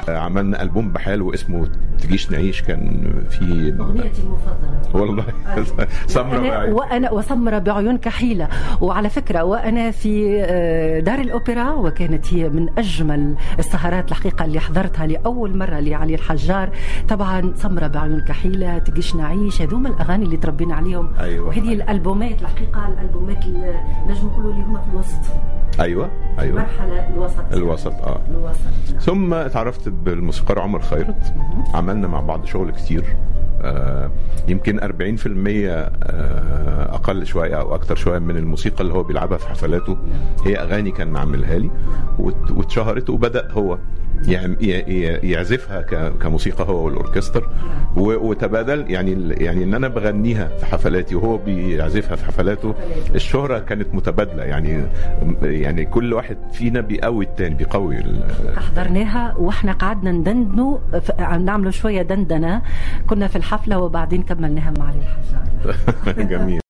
عملنا البوم بحاله اسمه تجيش نعيش كان في اغنيتي المفضله والله سمرة وأنا, بعيون. وأنا وسمرة بعيون كحيلة وعلى فكرة وأنا في آه، دار الأوبرا وكانت هي من أجمل السهرات الحقيقة اللي حضرتها لأول مرة لعلي الحجار طبعا سمرة بعيون كحيلة تقيش نعيش هذوما الأغاني اللي تربينا عليهم أيوة. وهذه الألبومات الحقيقة الألبومات اللي نجم نقولوا اللي هما في الوسط ايوه ايوه المرحلة الوسط الوسط اه الوسط ثم اتعرفت بالموسيقار عمر خيرت عملنا مع بعض شغل كتير آه يمكن 40% آه اقل شويه او اكتر شويه من الموسيقى اللي هو بيلعبها في حفلاته هي اغاني كان عاملها لي وات- واتشهرت وبدا هو يعم- ي- ي- يعزفها ك- كموسيقى هو والاوركستر و- وتبادل يعني ال- يعني ان انا بغنيها في حفلاتي وهو بيعزفها في حفلاته الشهره كانت متبادله يعني يعني كل واحد فينا بيقوي التاني بيقوي ال- حضرناها واحنا قعدنا ندندنوا ف- نعملوا شويه دندنه كنا في الحفله وبعدين كملناها مع علي الحجار جميل